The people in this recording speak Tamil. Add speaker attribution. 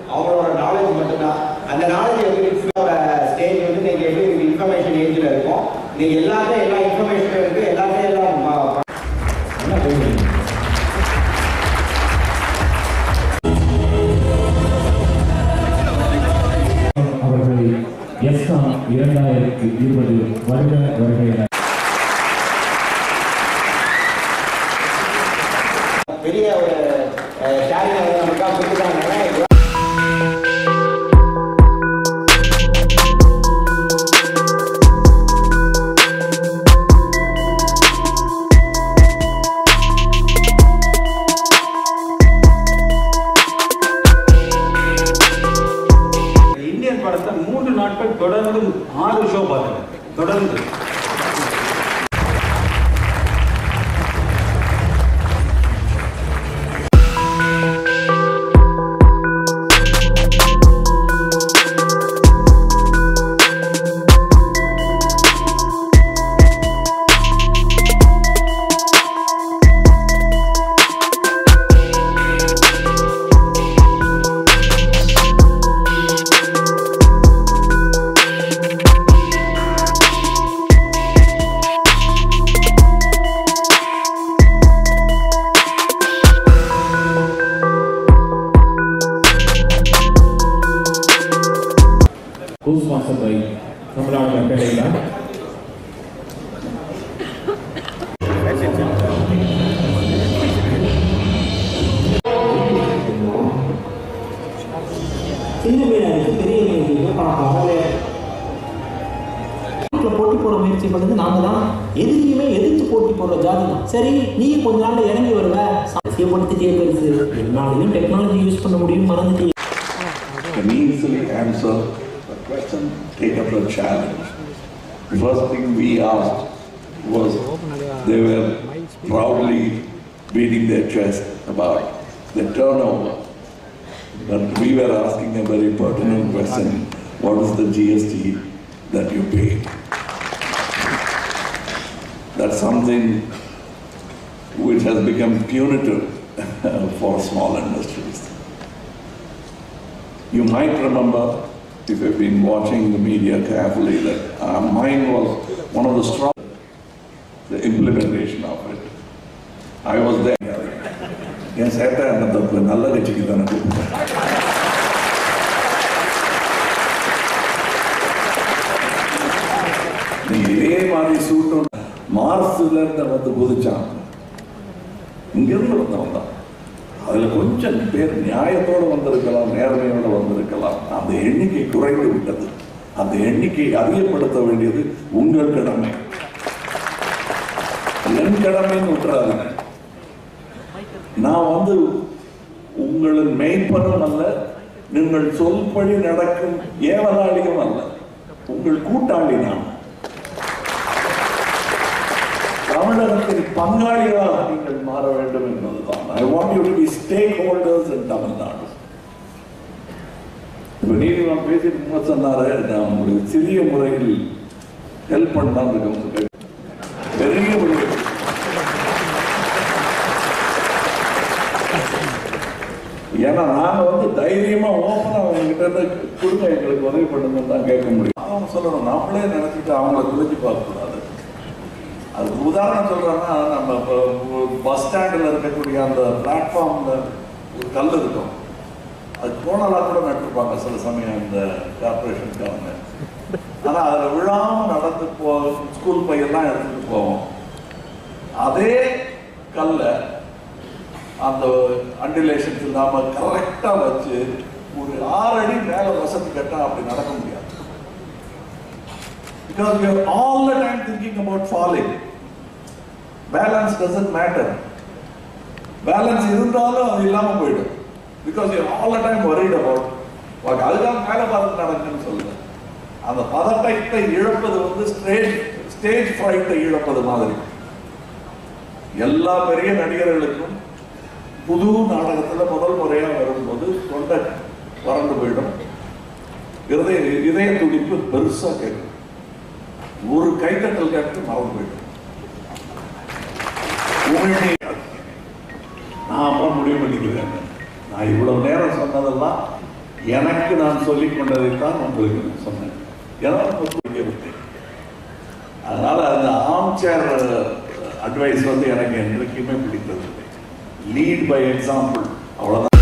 Speaker 1: அவங்களோட நாலேஜ் மட்டும்தான் அந்த நாலேஜ் எப்படி ஸ்டேஜ் வந்து நீங்க எப்படி இன்ஃபர்மேஷன் ஏஜில் இருக்கும் நீங்க எல்லாத்தையும் எல்லா இன்ஃபர்மேஷனும் இருக்கு எல்லாத்தையும் எல்லாம் ம-
Speaker 2: என்ன பேசுறீங்க அவர்களை எஸ்காம் இரண்டாயிரத்தி இருபது வருட வருகை என
Speaker 1: பெரிய ஒரு ஷேரிங் நமக்காக கொடுத்துட்டாங்க
Speaker 3: இந்தியன் படத்தை மூன்று நாட்கள் தொடர்ந்து ஆறு ஷோ பார்த்தேன் தொடர்ந்து
Speaker 2: co sponsored by தமிழ்நாடு வெங்கடேலா
Speaker 4: சின்ன மீனாருக்கு பெரிய மீனுக்கு பணம் வீட்டில் போட்டி போட முயற்சி பண்ணது நாங்கள் தான் எதிரியுமே எதிர்த்து போட்டி போடுற ஜாதி தான் சரி நீ கொஞ்ச நாள்ல இறங்கி வருவ சாத்தியப்படுத்திட்டே பெருசு எல்லாரையும் டெக்னாலஜி யூஸ் பண்ண முடியும் மறந்துட்டீங்க
Speaker 5: can easily answer the question, take up the challenge. The first thing we asked was they were proudly beating their chest about the turnover. But we were asking a very pertinent question, what is the GST that you pay? That's something which has become punitive for small industries. You might remember, if you've been watching the media carefully, that uh, mine was one of the strong, the implementation of it. I was there. என் சேட்டை என்ன தப்பு நல்ல கட்சிக்கு தானே கூப்பிட்டேன் நீ இதே மாதிரி சூட்டும் மார்ஸ்ல இருந்து வந்து குதிச்சான் இங்கிருந்து வந்தவன் தான் அதுல கொஞ்சம் பேர் நியாயத்தோடு வந்திருக்கலாம் நேர்மையோடு வந்திருக்கலாம் அந்த எண்ணிக்கை குறைந்து விட்டது அந்த எண்ணிக்கை அதிகப்படுத்த வேண்டியது உங்கள் கடமை என் கடமைன்னு விட்டுறாதுங்க நான் வந்து உங்களின் மெய்ப்பனும் அல்ல நீங்கள் சொல்படி நடக்கும் ஏவலாளியும் அல்ல உங்கள் கூட்டாளி நான் தமிழகத்தின் பங்காளிகளாக நீங்கள் மாற வேண்டும் என்பதுதான் I want you to be stakeholders in Tamil Nadu இப்போ நீதிமன்றம் பேசிட்டு இருக்கும்போது சொன்னாரு நான் உங்களுக்கு சிறிய முறையில் ஹெல்ப் பண்ணலாம் இருக்கேன் பெரிய ஒரு ஏன்னா நாங்க வந்து தைரியமா ஓப்பனா அவங்க கிட்ட இருந்து கொடுங்க எங்களுக்கு உதவி பண்ணுங்கன்னு தான் கேட்க முடியும் அவங்க சொல்லணும் நம்மளே நினைச்சிட்டு அவங்கள குறிச்சு பார்க்க கூடாது அதுக்கு உதாரணம் சொல்றேன்னா நம்ம பஸ் ஸ்டாண்டில் இருக்கக்கூடிய அந்த பிளாட்ஃபார்ம்ல ஒரு கல் இருக்கும் அது கோணலா கூட நட்டிருப்பாங்க சில சமயம் இந்த கார்பரேஷனுக்காரங்க ஆனா அதுல விழாம நடந்து போ ஸ்கூல் பையெல்லாம் எடுத்துட்டு போவோம் அதே கல்லை அந்த அண்டிலேஷன்ஸ் இல்லாம கரெக்டா வச்சு ஒரு ஆறு அடி மேல வசதி கட்டா அப்படி நடக்க முடியாது because we are all the time thinking about falling balance doesn't matter balance இருந்தாலும் அது இல்லாம போயிடும் because you are all the time worried about what அதுதான் மேல பார்த்து நடக்குன்னு சொல்லுங்க அந்த பதட்டத்தை இழப்பது வந்து ஸ்டேஜ் ஸ்டேஜ் ஃப்ரைட்டை இழப்பது மாதிரி எல்லா பெரிய நடிகர்களுக்கும் புது நாடகத்துல முதல் முறையா வரும்போது தொண்டை வறண்டு போயிடும் இதய இதய துடிப்பு பெருசா கேட்கும் ஒரு கைத்தட்டல் கேட்டு மறந்து போயிடும் உமிழ்நீர் நான் அப்புறம் முடிவு பண்ணிக்கிறேன் நான் இவ்வளவு நேரம் சொன்னதெல்லாம் எனக்கு நான் சொல்லிக் கொண்டதைத்தான் உங்களுக்கு நான் சொன்னேன் ஏன்னா ரொம்ப புரிய விட்டேன் அதனால அந்த ஆம் சேர் அட்வைஸ் வந்து எனக்கு என்றைக்குமே பிடித்ததில்லை லீட் பை எக்ஸாம்பிள் அவ்வளவுதான்